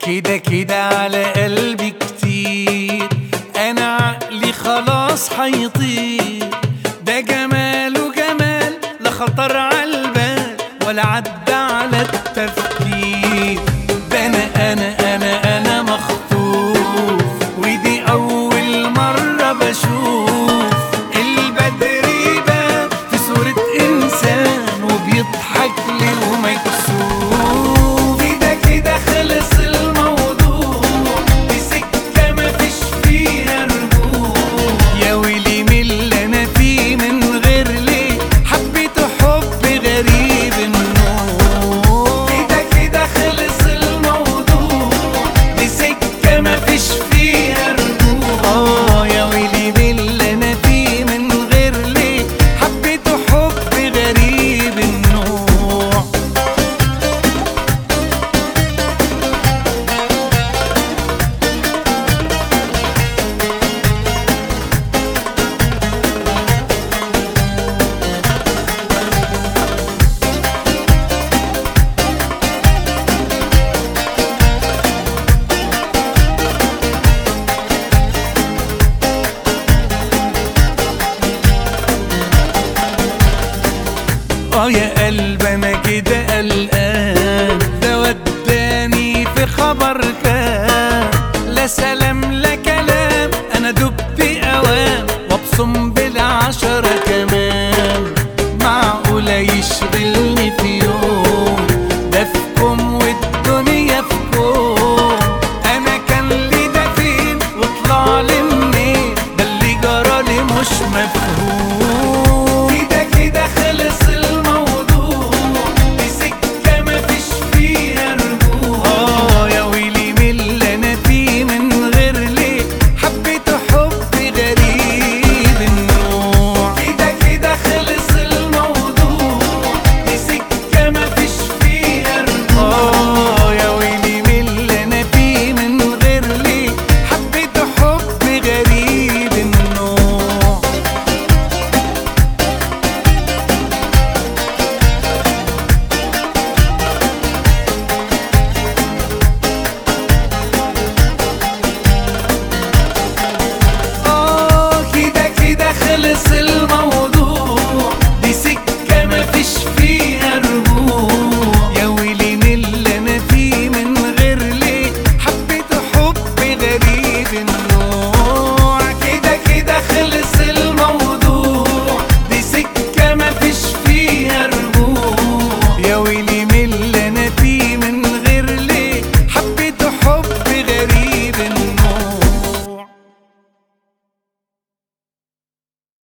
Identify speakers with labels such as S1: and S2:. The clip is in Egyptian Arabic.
S1: كده كده على قلبي كتير انا عقلي خلاص هيطير ده جماله جمال لا خطر على البال ولا عدى على التفكير ده انا انا انا انا مخطوف ودي اول مرة بشوف البدر يبان في صورة انسان وبيضحك لي ومكسوف كده كده خلص الموضوع دي سكة مفيش فيها رجوع يا ويلي من اللي انا فيه من غير ليه حبيته حب غريب النوع كده كده خلص الموضوع دي سكة مفيش فيها رجوع اه يا ويلي من اللي انا فيه من غير ليه حبيته حب غريب النوع اه يا قلب انا كده قلقان ده وداني في خبر كان لا سلام لا كلام انا دبت اوام وابصم بالعشرة كمان معقولة يشغلني في يوم ده في كوم والدنيا في كوم انا كان لي ده فين وطلع لي منين ده اللي جرالي مش مفهوم